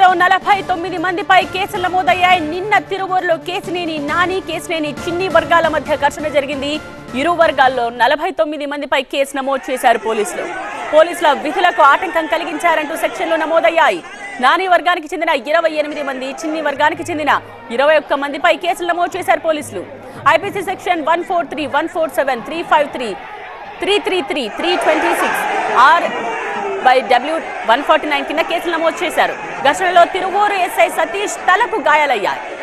ఘటనలో నలభై తొమ్మిది మందిపై కేసులు నమోదయ్యాయి నిన్న తిరువూరులో కేసినేని నాని కేసినేని చిన్ని వర్గాల మధ్య ఘర్షణ జరిగింది ఇరు వర్గాల్లో నలభై తొమ్మిది మందిపై కేసు నమోదు చేశారు పోలీసులు పోలీసుల విధులకు ఆటంకం కలిగించారంటూ సెక్షన్లు నమోదయ్యాయి నాని వర్గానికి చెందిన ఇరవై ఎనిమిది మంది చిన్ని వర్గానికి చెందిన ఇరవై ఒక్క మందిపై కేసులు నమోదు చేశారు పోలీసులు IPC section one four three one four seven three five three three three three three twenty six R by W one forty nine కింద కేసులు నమోదు చేశారు ఘర్షణలో తిరువూరు ఎస్ఐ సతీష్ తలకు గాయాలయ్యాయి